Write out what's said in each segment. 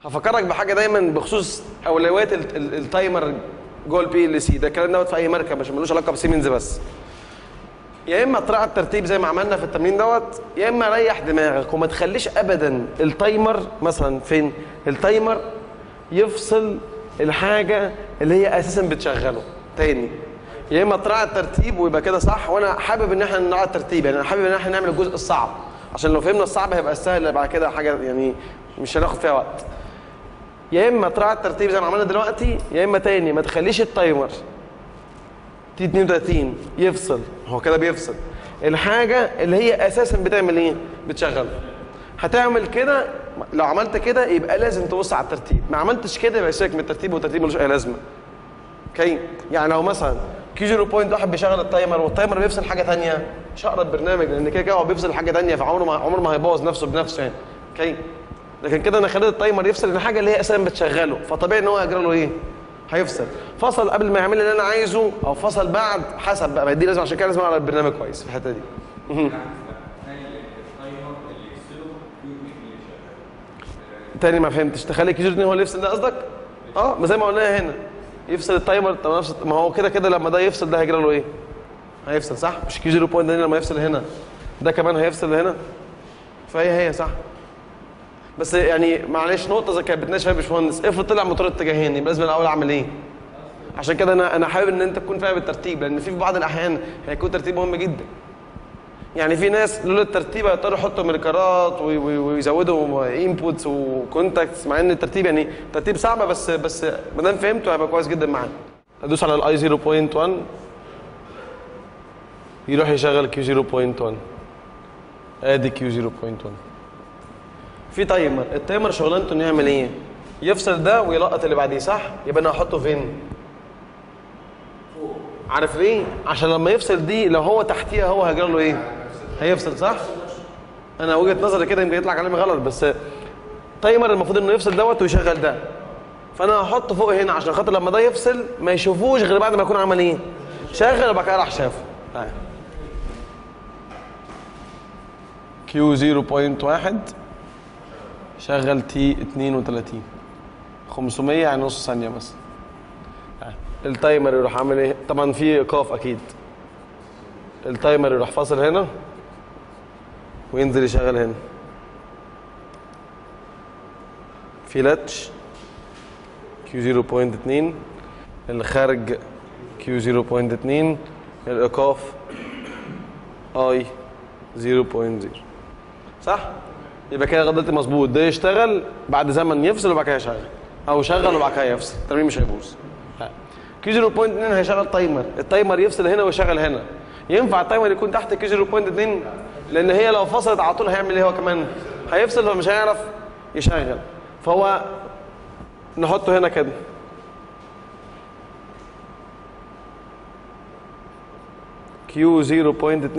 هفكرك بحاجه دايما بخصوص اولويات ال- ال- التايمر جوه البي ال سي ده الكلام دوت في اي ماركه مش ملوش علاقه بسيمنز بس يا اما تراعي الترتيب زي ما عملنا في التمرين دوت يا اما ريح دماغك وما تخليش ابدا التايمر مثلا فين التايمر يفصل الحاجه اللي هي اساسا بتشغله تاني يا اما تراعي الترتيب ويبقى كده صح وانا حابب ان احنا نراعي الترتيب يعني انا حابب ان احنا نعمل الجزء الصعب عشان لو فهمنا الصعب هيبقى السهل بعد كده حاجه يعني مش هناخد فيها وقت يا اما تراعي الترتيب زي ما عملنا دلوقتي يا اما تاني ما تخليش التايمر تي 32 يفصل هو كده بيفصل الحاجه اللي هي اساسا بتعمل ايه بتشغل هتعمل كده لو عملت كده يبقى لازم تبص على الترتيب ما عملتش كده يبقى سيبك من الترتيب والترتيب ملوش اي لازمه اوكي يعني لو مثلا كي 0.1 بيشغل التايمر والتايمر بيفصل حاجه ثانيه مش هقرا البرنامج لان كده كده هو بيفصل حاجه ثانيه فعمره ما عمره ما هيبوظ نفسه بنفسه يعني اوكي لكن كده انا خليت التايمر يفصل الحاجه اللي هي اساسا بتشغله فطبيعي ان هو هيجرى له ايه هيفصل فصل قبل ما يعمل اللي انا عايزه او فصل بعد حسب بقى دي لازم عشان كده لازم اقرا البرنامج كويس في الحته دي مهم. تاني ما فهمتش تخلي كيجر 2 هو اللي يفصل ده قصدك؟ اه ما زي ما قلنا هنا يفصل التايمر طب نفس ما هو كده كده لما ده يفصل ده هيجرى له ايه؟ هيفصل صح؟ مش كي 0 بوينت لما يفصل هنا ده كمان هيفصل هنا فهي هي صح بس يعني معلش نقطه زي كانت بتناقش فيها يا باشمهندس افرض طلع موتور اتجاهين يبقى لازم الاول اعمل ايه؟ عشان كده انا انا حابب ان انت تكون فاهم الترتيب لان في في بعض الاحيان هيكون ترتيب مهم جدا يعني في ناس لولا الترتيب هيضطروا يحطوا ميركرات وي- وي- ويزودوا انبوتس وكونتاكتس مع ان الترتيب يعني ترتيب صعبه بس بس ما دام فهمته هيبقى كويس جدا معاك ادوس على الاي 0.1 يروح يشغل كيو 0.1 ادي كيو 0.1 في تايمر التايمر شغلانته انه يعمل ايه يفصل ده ويلقط اللي بعديه صح يبقى انا هحطه فين عارف ليه عشان لما يفصل دي لو هو تحتيها هو هيجرى له ايه هيفصل صح انا وجهه نظري كده يمكن يطلع كلامي غلط بس تايمر المفروض انه يفصل دوت ويشغل ده فانا هحطه فوق هنا عشان خاطر لما ده يفصل ما يشوفوش غير بعد ما يكون عمل ايه شغل وبعد كده راح شافه طيب. كيو 0.1 شغل تي 32 500 يعني نص ثانيه مثلا التايمر يروح عامل ايه طبعا في ايقاف اكيد التايمر يروح فاصل هنا وينزل يشغل هنا في لاتش كيو 0.2 الخارج كيو 0.2 الايقاف اي 0.0 صح يبقى كده غلطتي مظبوط ده يشتغل بعد زمن يفصل وبعد كده يشغل او يشغل وبعد كده يفصل التمرين مش هيبوظ كيو 0.2 هيشغل تايمر التايمر يفصل هنا ويشغل هنا ينفع التايمر يكون تحت كيو 0.2 لان هي لو فصلت على طول هيعمل ايه هو كمان هيفصل فمش هيعرف يشغل فهو نحطه هنا كده كيو 0.2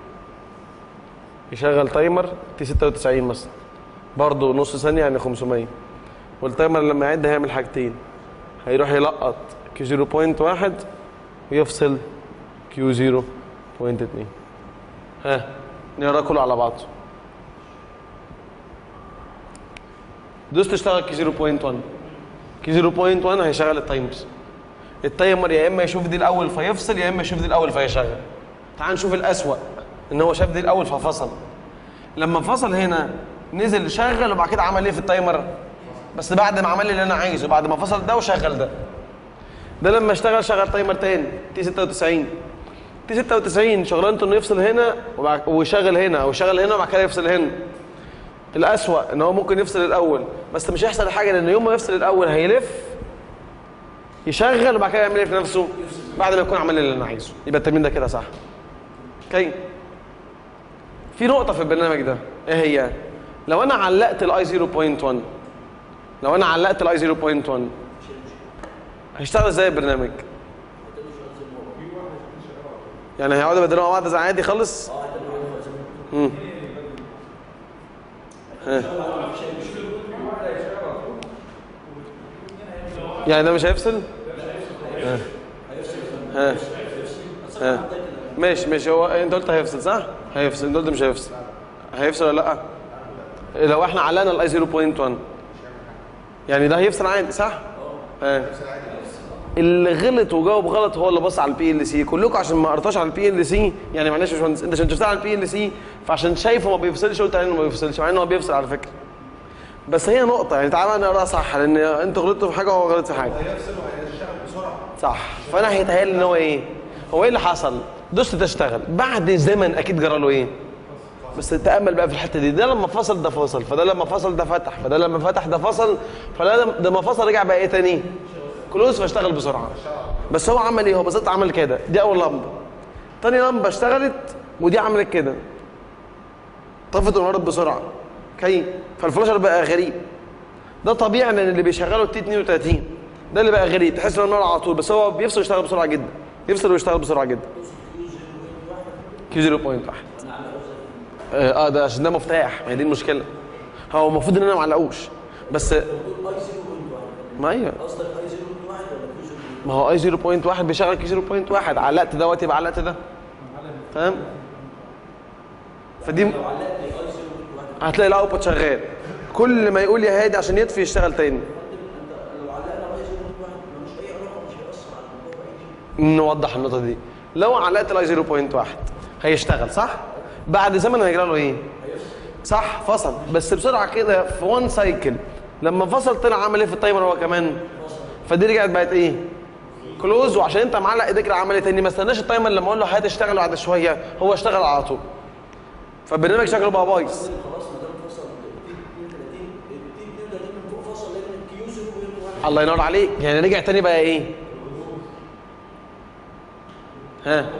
يشغل تايمر تي 96 مثلا برضه نص ثانيه يعني 500 والتايمر لما يعد هيعمل حاجتين هيروح يلقط كيو 0.1 ويفصل كيو 0.2 ها نقرا كله على بعضه دوست اشتغل كي 0.1 كي 0.1 هيشغل التايمر التايمر يا اما يشوف دي الاول فيفصل يا اما يشوف دي الاول فيشغل تعال نشوف الاسوأ ان هو شاف دي الاول ففصل لما فصل هنا نزل شغل وبعد كده عمل ايه في التايمر بس بعد ما عمل لي اللي انا عايزه بعد ما فصل ده وشغل ده ده لما اشتغل شغل تايمر تاني تي 96 تي 96 شغلانته انه يفصل هنا وبعد- ويشغل هنا او يشغل هنا وبعد كده يفصل هنا الأسوأ ان هو ممكن يفصل الاول بس مش هيحصل حاجه لان يوم ما يفصل الاول هيلف يشغل وبعد كده يعمل ايه في نفسه بعد ما يكون عمل اللي انا عايزه يبقى التمرين ده كده صح اوكي في نقطه في البرنامج ده ايه هي لو انا علقت الاي 0.1 لو انا علقت الاي 0.1 هيشتغل ازاي البرنامج يعني هيقعدوا يبدلوا مع بعض زي عادي خالص امم ها. يعني ده مش هيفصل ها ها ها ماشي ماشي هو انت قلت هيفصل صح هيفصل انت قلت مش هيفصل هيفصل ولا لا لو احنا علقنا الاي 0.1 يعني ده هيفصل عادي صح؟ اه اللي غلط وجاوب غلط هو اللي بص على البي ال سي كلكم عشان ما قرطاش على البي ال سي يعني معلش يا باشمهندس انت عشان شفتها على البي ال سي فعشان شايفه ما بيفصلش قلت عليه انه ما بيفصلش مع انه هو بيفصل على فكره بس هي نقطه يعني تعالى نقراها صح لان انت غلطت في حاجه وهو غلط في حاجه صح فانا هيتهيألي ان هو ايه هو ايه اللي حصل دوست تشتغل بعد زمن اكيد جرى له ايه بس تامل بقى في الحته دي ده لما فصل ده فصل فده لما فصل ده فتح فده لما فتح ده فصل فده ده لما فصل رجع بقى ايه تاني كلوز فاشتغل بسرعه بس هو عمل ايه هو بالظبط عمل كده دي اول لمبه تاني لمبه اشتغلت ودي عملت كده طفت ونورت بسرعه اوكي فالفلاشر بقى غريب ده طبيعي لان اللي بيشغله التي 32 ده اللي بقى غريب تحس انه نار على طول بس هو بيفصل ويشتغل بسرعه جدا يفصل ويشتغل بسرعه جدا كيو 0.1 اه آه، ده عشان ده مفتاح ما هي دي المشكله هو المفروض ان انا ما علقوش بس ما هي ما هو اي 0.1 بيشغل كي 0.1 علقت دوت يبقى علقت ده تمام فدي هتلاقي الاوتبوت شغال كل ما يقول يا هادي عشان يطفي يشتغل تاني نوضح النقطه دي لو علقت الاي 0.1 هيشتغل صح بعد زمن هيجرى له ايه صح فصل بس بسرعه كده في وان سايكل لما فصل طلع عمل ايه في التايمر هو كمان فدي رجعت بقت ايه كلوز وعشان انت معلق ايديك عمل ايه تاني ما استناش التايمر لما اقول له هتشتغل بعد شويه هو اشتغل على طول فالبرنامج شكله بقى بايظ خلاص ما دام فصل التي 32 التي 32 من فوق فصل لان الكيو 0.1 الله ينور عليك يعني رجع تاني بقى ايه ها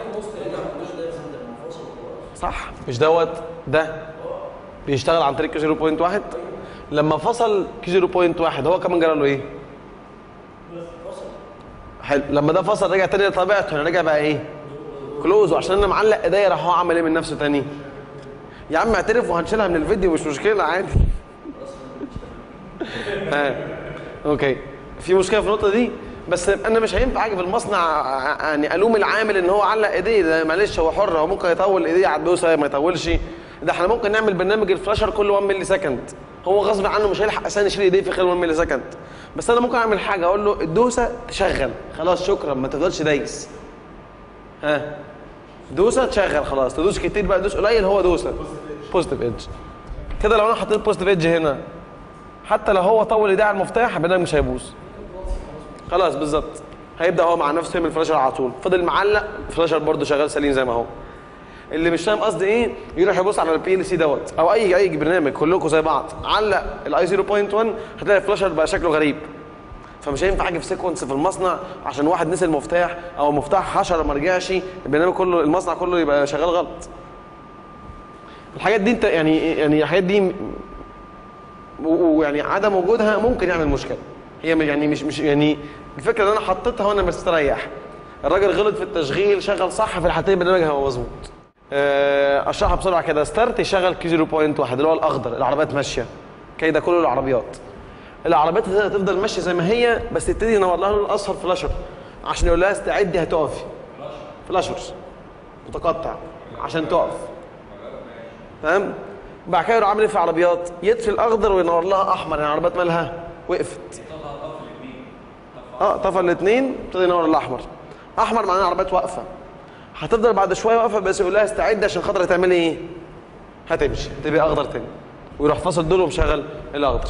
صح مش دوت ده بيشتغل عن طريق كيو 0.1 لما فصل كيو 0.1 هو كمان جرى له ايه حلو لما ده فصل رجع تاني لطبيعته يعني رجع بقى ايه كلوز وعشان انا معلق ايديا راح هو عمل ايه من نفسه تاني يا عم اعترف وهنشيلها من الفيديو مش مشكله عادي ها اوكي في مشكله في النقطه دي بس انا مش هينفع اجي في المصنع يعني الوم العامل ان هو علق ايديه ده معلش هو حر هو ممكن يطول ايديه على الدوسه ما يطولش ده احنا ممكن نعمل برنامج الفلاشر كل 1 ملي سكند هو غصب عنه مش هيلحق اساسا يشيل ايديه في خلال 1 ملي سكند بس انا ممكن اعمل حاجه اقول له الدوسه تشغل خلاص شكرا ما تفضلش دايس ها دوسه تشغل خلاص تدوس كتير بقى دوس قليل هو دوسه بوزيتيف ايدج كده لو انا حطيت بوزيتيف ايدج هنا حتى لو هو طول ايديه على المفتاح البرنامج مش هيبوظ خلاص بالظبط هيبدا هو مع نفسه يعمل فلاشر على طول فضل معلق فلاشر برضه شغال سليم زي ما هو اللي مش فاهم قصدي ايه يروح يبص على البي ال سي دوت او اي اي برنامج كلكم زي بعض علق الاي 0.1 هتلاقي الفلاشر بقى شكله غريب فمش هينفع اجي في سيكونس في المصنع عشان واحد نسي المفتاح او المفتاح حشر ما رجعش البرنامج كله المصنع كله يبقى شغال غلط الحاجات دي انت يعني يعني الحاجات دي م- و- ويعني عدم وجودها ممكن يعمل مشكله هي م- يعني مش مش يعني الفكره ان انا حطيتها وانا مستريح الراجل غلط في التشغيل شغل صح في الحالتين البرنامج هيبقى مظبوط آه، اشرحها بسرعه كده ستارت يشغل كي 0.1 اللي هو الاخضر العربيات ماشيه كده كله العربيات العربيات هتبدا تفضل ماشيه زي ما هي بس تبتدي ينور لها لون اصفر فلاشر عشان يقول لها استعدي هتقفي فلاشر متقطع عشان تقف تمام بعد كده يروح عامل ايه في العربيات يطفي الاخضر وينور لها احمر يعني العربيات مالها وقفت اه طفى الاثنين ابتدى ينور الاحمر احمر معناه العربيات واقفه هتفضل بعد شويه واقفه بس يقول لها استعد عشان خاطر هتعملي ايه هتمشي تبقى اخضر تاني ويروح فاصل دول ومشغل الاخضر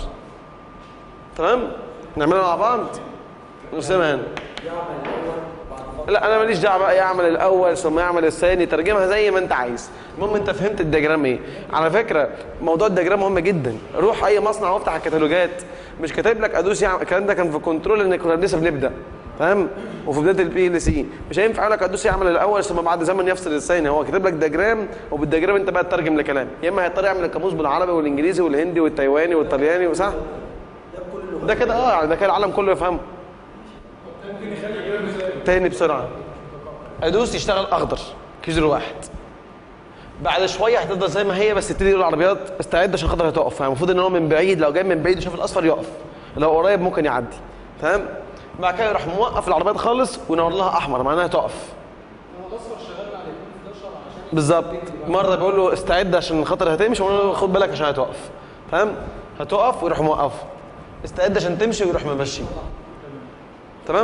تمام نعملها مع بعض نسمعها هنا لا انا ماليش دعوه بقى يعمل الاول ثم يعمل الثاني ترجمها زي ما انت عايز المهم انت فهمت الدياجرام ايه على فكره موضوع الدياجرام مهم جدا روح اي مصنع وافتح الكتالوجات مش كاتب لك ادوس يعمل الكلام ده كان في كنترول ان كنا لسه بنبدا فاهم وفي بدايه البي ال سي مش هينفع يقول لك ادوس يعمل الاول ثم بعد زمن يفصل الثاني هو كاتب لك دياجرام وبالدياجرام انت بقى تترجم لكلام يا اما هيضطر يعمل القاموس بالعربي والانجليزي والهندي والتايواني والطلياني صح ده كده اه يعني ده كده العالم كله يفهمه تاني بسرعه ادوس يشتغل اخضر كيزرو واحد بعد شويه هتفضل زي ما هي بس تبتدي يقول العربيات استعد عشان خاطر هتقف يعني المفروض ان هو من بعيد لو جاي من بعيد يشوف الاصفر يقف لو قريب ممكن يعدي تمام بعد كده يروح موقف العربيات خالص وينور لها احمر معناها تقف بالظبط مره بيقول له استعد عشان خاطر هتمشي ويقول له خد بالك عشان هتقف تمام هتقف ويروح موقف استعد عشان تمشي ويروح ممشي تمام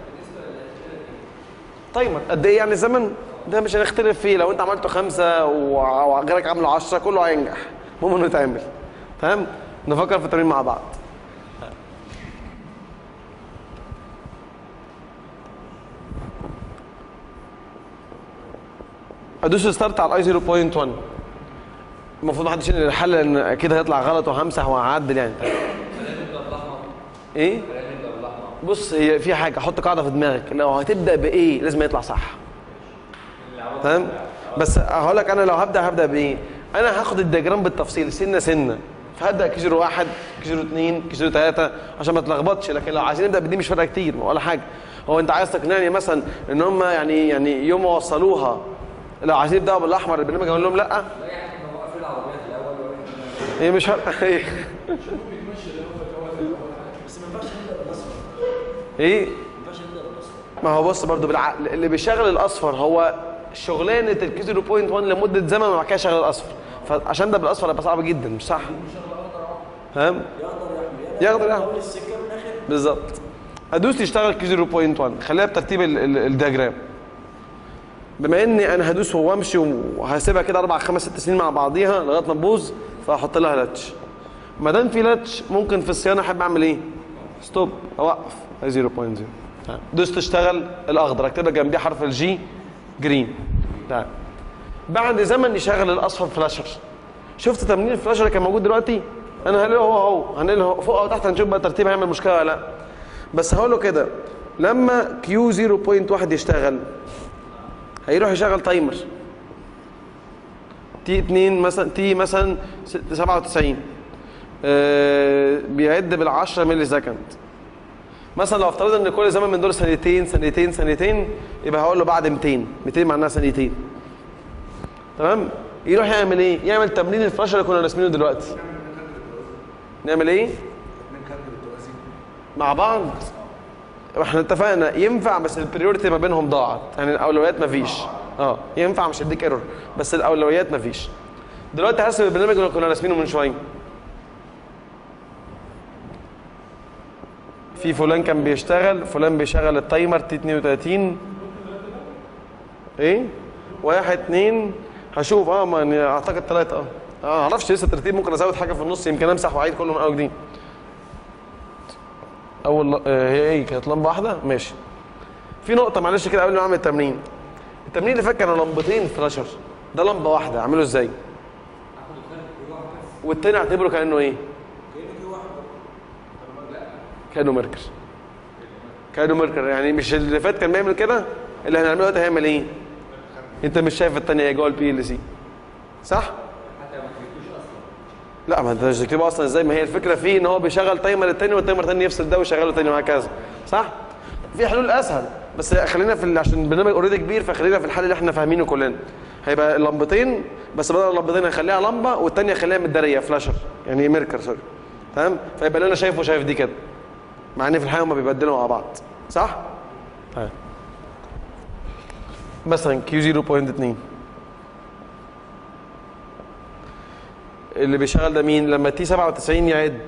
تايمر قد ايه يعني زمن ده مش هنختلف فيه لو انت عملته خمسة وع- وغيرك عامله عشرة كله هينجح المهم انه يتعمل تمام نفكر في التمرين مع بعض ادوس ستارت على الاي 0.1 المفروض محدش ينقل الحل لان اكيد هيطلع غلط وهمسح وهعدل يعني ايه بص هي في حاجه حط قاعده في دماغك لو هتبدا بايه لازم يطلع صح تمام بس هقول لك انا لو هبدا هبدا بايه انا هاخد الدياجرام بالتفصيل سنه سنه فهبدا كي 01 كي 02 كي 03 عشان ما تلخبطش لكن لو عايزين نبدا بدي مش فارقه كتير ولا حاجه هو انت عايز تقنعني مثلا ان هم يعني يعني يوم ما وصلوها لو عايزين يبداوا بالاحمر البرنامج اقول لهم لا لا يعني كنا واقفين العربيات الاول وإحنا- هي مش فارقه ايه بس ما ينفعش نبدا بالاصفر ايه ما ينفعش نبدا بالاصفر ما هو بص برضو بالعقل اللي بيشغل الاصفر هو شغلانه الكي 0.1 لمده زمن وبعد كده يشغل الاصفر فعشان ده بالاصفر هيبقى صعب جدا مش صح فاهم يقدر يعمل يقدر يعمل. اول السكه من الاخر بالظبط ادوس تشتغل كي 0.1 خليها بترتيب ال- ال- الدياجرام بما اني انا هدوس وامشي وهسيبها كده اربع خمس ست سنين مع بعضيها لغايه ما تبوظ فهحط لها لاتش ما دام في لاتش ممكن في الصيانه احب اعمل ايه؟ ستوب اوقف 0.0 تمام. دوس تشتغل الاخضر اكتب لك جنبيه حرف الجي جرين تمام بعد زمن يشغل الاصفر فلاشر شفت تمرين الفلاشر اللي كان موجود دلوقتي انا هنقله هو هو هنقله فوق او تحت هنشوف بقى الترتيب هيعمل مشكله ولا لا بس هقول له كده لما كيو 0.1 يشتغل هيروح يشغل تايمر تي 2 مثلا تي مثلا ست- 97 آه بيعد بال 10 مللي سكند مثلا لو افترضنا ان كل زمن من دول ثانيتين ثانيتين ثانيتين يبقى هقول له بعد 200 200 معناها ثانيتين تمام يروح يعمل ايه يعمل تمرين الفلاشه اللي كنا راسمينه دلوقتي نعمل ايه مع بعض احنا اتفقنا ينفع بس البريورتي ما بينهم ضاعت يعني الاولويات ما فيش اه ينفع مش هديك ايرور بس الاولويات ما فيش دلوقتي هرسم البرنامج اللي كنا راسمينه من شويه في فلان كان بيشتغل فلان بيشغل التايمر تي 32 ايه واحد اتنين هشوف اه ما يعني اعتقد ثلاثة اه اه معرفش لسه الترتيب ممكن ازود حاجة في النص يمكن امسح واعيد كله من اول جديد اول ل- آه هي ايه كانت لمبة واحدة ماشي في نقطة معلش كده قبل ما اعمل التمرين التمرين اللي فات كانوا لمبتين فلاشر ده لمبة واحدة اعمله ازاي والتاني اعتبره كأنه ايه كأنه مركز كأنه مركز يعني مش اللي فات كان بيعمل كده اللي هنعمله دلوقتي هيعمل ايه انت مش شايف التانية ايه جوه البي ال سي صح لا ما انت مش هتكتبه اصلا ازاي ما هي الفكره فيه ان هو بيشغل تايمر التاني والتايمر التاني يفصل ده ويشغله تاني وهكذا صح في حلول اسهل بس خلينا في ال- عشان البرنامج اوريدي كبير فخلينا في الحل اللي احنا فاهمينه كلنا هيبقى لمبتين بس بدل اللمبتين هنخليها لمبه والتانيه خليها متداريه فلاشر يعني ميركر سوري تمام فيبقى اللي انا شايفه شايف دي كده مع ان في الحقيقه هما بيبدلوا مع بعض صح؟ طيب مثلا كيو 0.2 اللي بيشغل ده مين لما تي 97 يعد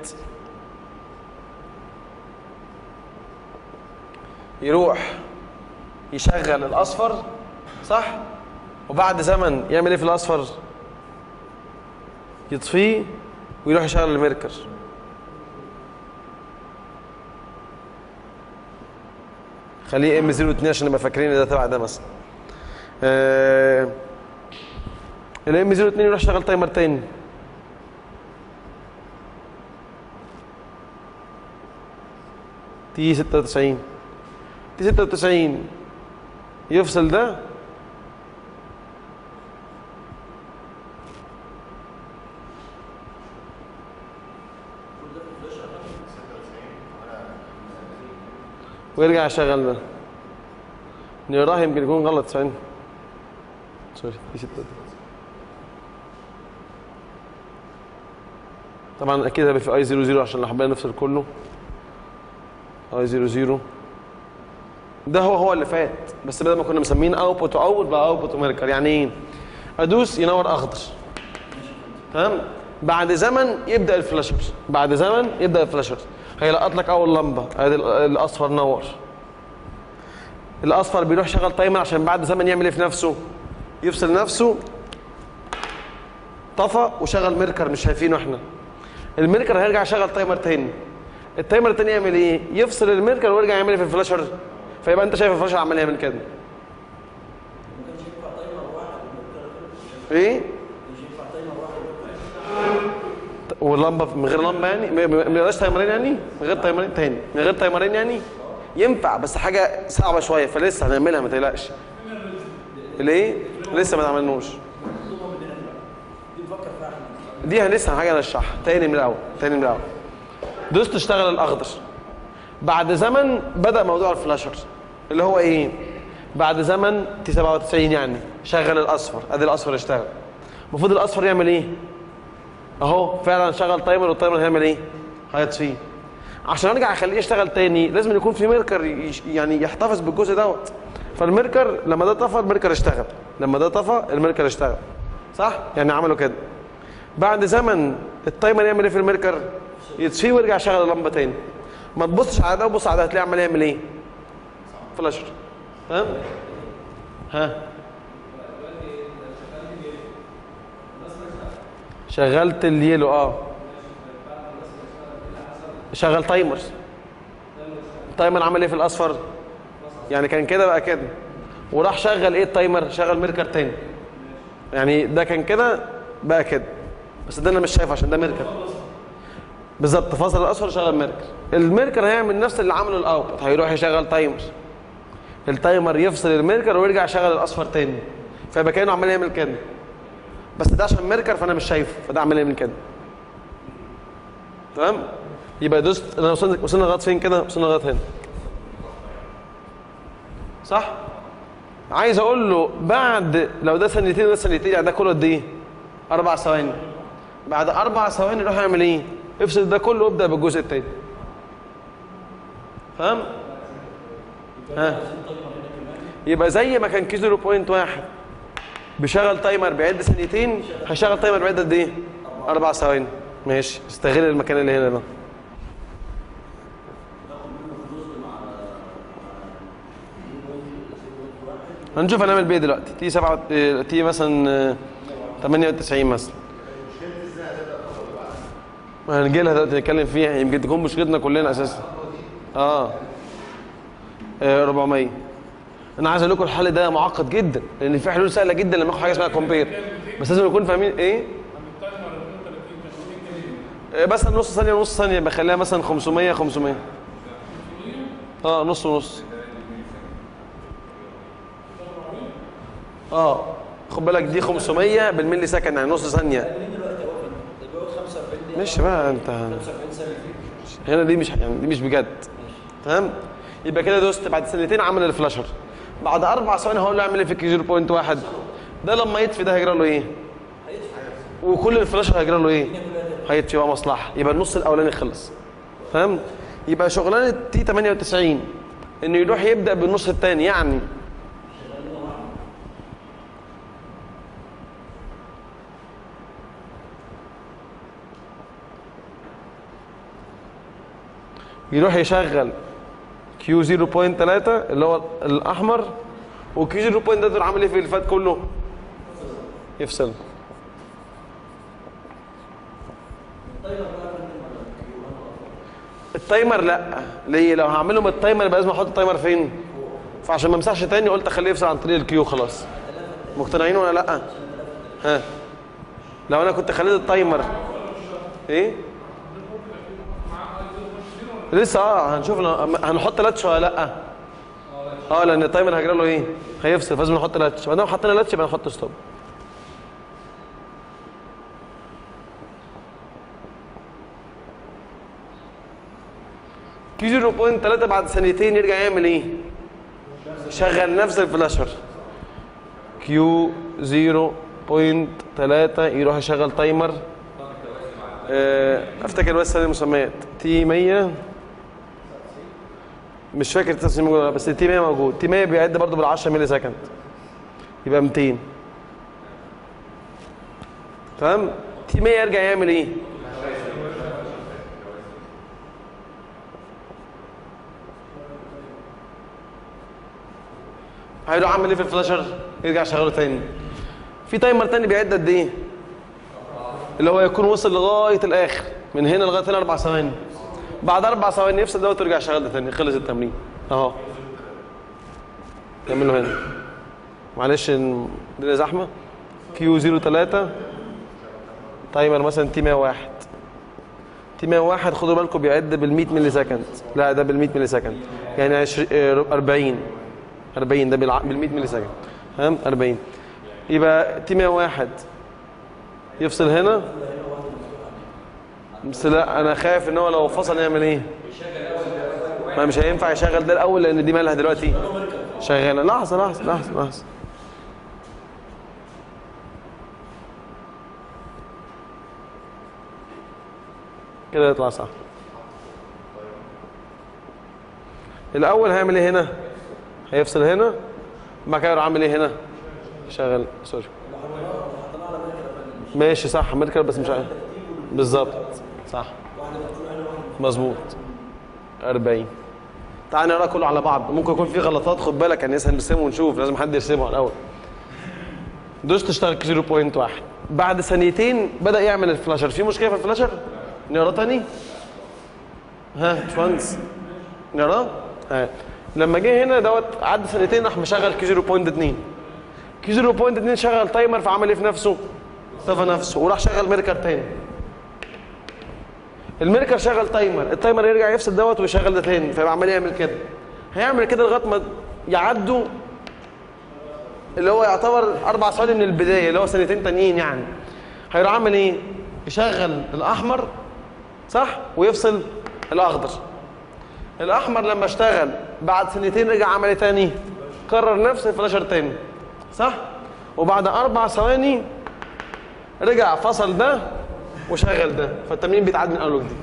يروح يشغل الاصفر صح وبعد زمن يعمل ايه في الاصفر يطفيه ويروح يشغل الميركر خليه ام 02 عشان نبقى فاكرين ان ده تبع ده مثلا آه الام 02 يروح يشغل تايمر تاني تي 96 تي 96 يفصل ده ويرجع يشغل ده نراه يمكن يكون غلط ثاني سوري دي ستة طبعا اكيد هيبقى في اي 00 عشان لو حبينا نفصل كله اي 00 ده هو هو اللي فات بس بدل ما كنا مسمين اوتبوت اوت بقى اوتبوت ميركر يعني ايه ادوس ينور اخضر تمام بعد زمن يبدا الفلاشر بعد زمن يبدا الفلاشر هيلقط لك اول لمبه ادي ال- الاصفر نور الاصفر بيروح شغل تايمر عشان بعد زمن يعمل ايه في نفسه يفصل نفسه طفى وشغل ميركر مش شايفينه احنا الميركر هيرجع يشغل تايمر تاني التايمر التاني يعمل ايه يفصل الميركر ويرجع يعمل ايه في الفلاشر فيبقى انت شايف الفلاشر عمال يعمل كده ما كانش ينفع تايمر واحد والمركز ايه مش ينفع تايمر واحد والمركز واللمبه من غير لمبه يعني ما- ما ما يبقاش تايمرين يعني من غير تايمرين تاني من غير تايمرين يعني ينفع بس حاجه صعبه شويه فلسه هنعملها ما تقلقش ليه لسه ما عملنوش دي نفكر فيها احنا دي لسه حاجه نشرحها تاني من الاول تاني من الاول دوست اشتغل الاخضر بعد زمن بدا موضوع الفلاشر اللي هو ايه بعد زمن تي 97 يعني شغل الاصفر ادي الاصفر اشتغل المفروض الاصفر يعمل ايه اهو فعلا شغل تايمر والتايمر هيعمل ايه هيطفيه عشان ارجع اخليه يشتغل تاني لازم يكون في ميركر يش- يعني يحتفظ بالجزء دوت فالميركر لما ده طفى الميركر اشتغل لما ده طفى الميركر اشتغل صح يعني عملوا كده بعد زمن التايمر يعمل ايه في الميركر يطفيه ويرجع يشغل اللمبه تاني ما تبصش على ده وبص على ده هتلاقيه عمال يعمل ايه فلاشر فاهم ها شغلت اليلو اه شغل تايمر التايمر عمل ايه في الاصفر يعني كان كده بقى كده وراح شغل ايه التايمر شغل ميركر تاني يعني ده كان كده بقى كده بس ده انا مش شايفه عشان ده ميركر بالظبط فصل الاصفر شغل ميركر الميركر هيعمل نفس اللي عمله الاوتبوت هيروح يشغل تايمر التايمر يفصل الميركر ويرجع يشغل الاصفر تاني فيبقى كانه عمال يعمل كده بس ده عشان ميركر فانا مش شايفه فده عمال يعمل كده تمام يبقى دوست انا وصلنا وصلنا لغايه فين كده وصلنا لغايه هنا صح عايز اقول له بعد لو ده ثانيتين وده ثانيتين يعني ده كله قد ايه اربع ثواني بعد اربع ثواني يروح يعمل ايه افصل ده كله وابدا بالجزء التاني فاهم ها يبقى زي ما كان كي 0.1 بيشغل تايمر بيعد ثانيتين هيشغل تايمر بيعد قد ايه اربع ثواني ماشي استغل المكان اللي هنا ده هنشوف هنعمل بيه دلوقتي تي 7 تي مثلا آه، 98 مثلا هنجي لها دلوقتي نتكلم فيها يمكن تكون مشكلتنا كلنا اساسا اه آه، 400 انا عايز اقول لكم الحل ده معقد جدا لان في حلول سهله جدا لما اخد حاجه اسمها كومبير بس لازم نكون فاهمين ايه آه، مثلا نص ثانيه ونص ثانيه بخليها مثلا 500 500 اه نص ونص اه خد بالك دي 500 بالملي سكند يعني نص ثانيه مين دلوقتي هو فين؟ ده بيقعد 45 دقيقة مش بقى انت 45 ثانية فيه هنا دي مش يعني دي مش بجد تمام يبقى كده دوست بعد سنتين عمل الفلاشر بعد اربع ثواني هقول له اعمل ايه في الكي 0.1 ده لما يطفي ده هيجرى له ايه وكل الفلاشر هيجرى له ايه هيطفي بقى مصلحه يبقى النص الاولاني خلص فاهم يبقى شغلانه تي 98 انه يروح يبدا بالنص الثاني يعني يروح يشغل كيو 0.3 اللي هو الاحمر وكيو 0.3 دول عامل ايه في اللي فات كله يفصل التايمر لا ليه لو هعملهم التايمر يبقى لازم احط التايمر فين فعشان ما امسحش تاني قلت اخليه يفصل عن طريق الكيو خلاص مقتنعين ولا لا ها لو انا كنت خليت التايمر ايه لسه اه هنشوف لو- هنحط لاتش ولا لا اه لان التايمر هيجرى له ايه هيفصل فلازم نحط لاتش ما دام حطينا لاتش يبقى نحط ستوب كي 0.3 بعد ثانيتين يرجع يعمل ايه شغل نفس الفلاشر كيو 0.3 يروح يشغل تايمر آه، افتكر بس هذه المسميات تي 100 مش فاكر التسمية موجود ولا لا، بس تي 100 موجود تي 100 بيعد برضه بال 10 ملي سكند يبقى 200 تمام تي 100 يرجع يعمل ايه هيروح عامل ايه في الفلاشر يرجع يشغله تاني في تايمر تاني بيعد قد ايه اللي هو يكون وصل لغايه الاخر من هنا لغايه هنا اربع ثواني بعد اربع ثواني يفصل دوت ويرجع يشغل ده تاني خلص التمرين اهو نعمله هنا معلش إن الدنيا زحمه كيو 03 تايمر مثلا تي 101 تي 101 خدوا بالكم بيعد بال 100 ملي سكند لا ده بال 100 ملي سكند يعني 20 آه، 40 40 ده بال 100 ملي سكند تمام 40 يبقى تي 101 يفصل هنا بس لا انا خايف ان هو لو فصل يعمل ايه ما مش هينفع يشغل ده الاول لان دي مالها دلوقتي شغاله لحظه لحظه لحظه لحظه كده يطلع صح الاول هيعمل ايه هنا هيفصل هنا بعد كده يروح عامل ايه هنا شغل سوري ماشي صح امريكا بس مش عارف بالظبط صح مظبوط 40 تعال نقرا كله على بعض ممكن يكون في غلطات خد بالك يعني لسه هنرسمه ونشوف لازم حد يرسمه الاول دوست اشترك 0.1 بعد ثانيتين بدا يعمل الفلاشر في مشكله في الفلاشر نقرا تاني ها يا باشمهندس نقرا ها لما جه هنا دوت عدى ثانيتين راح مشغل كي 0.2 كي 0.2 شغل تايمر فعمل ايه في نفسه؟ طفى نفسه وراح شغل ميركر تاني الميركر شغل تايمر التايمر يرجع يفصل دوت ويشغل ده تاني فيبقى عمال يعمل كده هيعمل كده لغايه ما يعدوا اللي هو يعتبر اربع ثواني من البدايه اللي هو ثانيتين تانيين يعني هيروح عامل ايه؟ يشغل الاحمر صح ويفصل الاخضر الاحمر لما اشتغل بعد ثانيتين رجع عمل ايه تاني؟ كرر نفس الفلاشر تاني صح؟ وبعد اربع ثواني رجع فصل ده وشغل ده فالتمرين بيتعاد من اول وجديد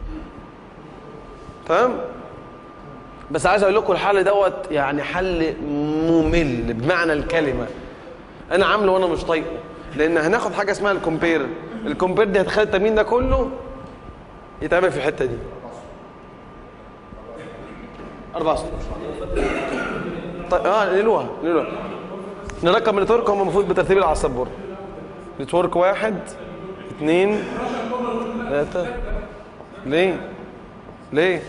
تمام بس عايز اقول لكم الحل دوت يعني حل ممل بمعنى الكلمه انا عامله وانا مش طايقه لان هناخد حاجه اسمها الكومبير الكومبير دي هتخلي التمرين ده كله يتعمل في الحته دي أربعة سطور طيب اه نقلوها نقلوها نركب النتورك هم المفروض بترتيب على السبورة نتورك واحد اثنين ثلاثة ليه؟ ليه؟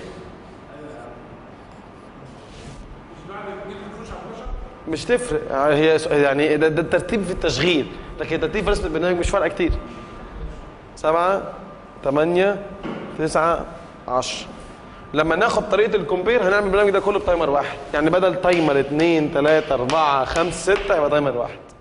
مش تفرق هي يعني ده, ده الترتيب في التشغيل لكن الترتيب في رسم البرنامج مش فارقه كتير سبعة ثمانية تسعة عشرة لما ناخد طريقة الكومبير هنعمل البرنامج ده كله بتايمر واحد يعني بدل تايمر اثنين ثلاثة أربعة خمسة ستة يبقى تايمر واحد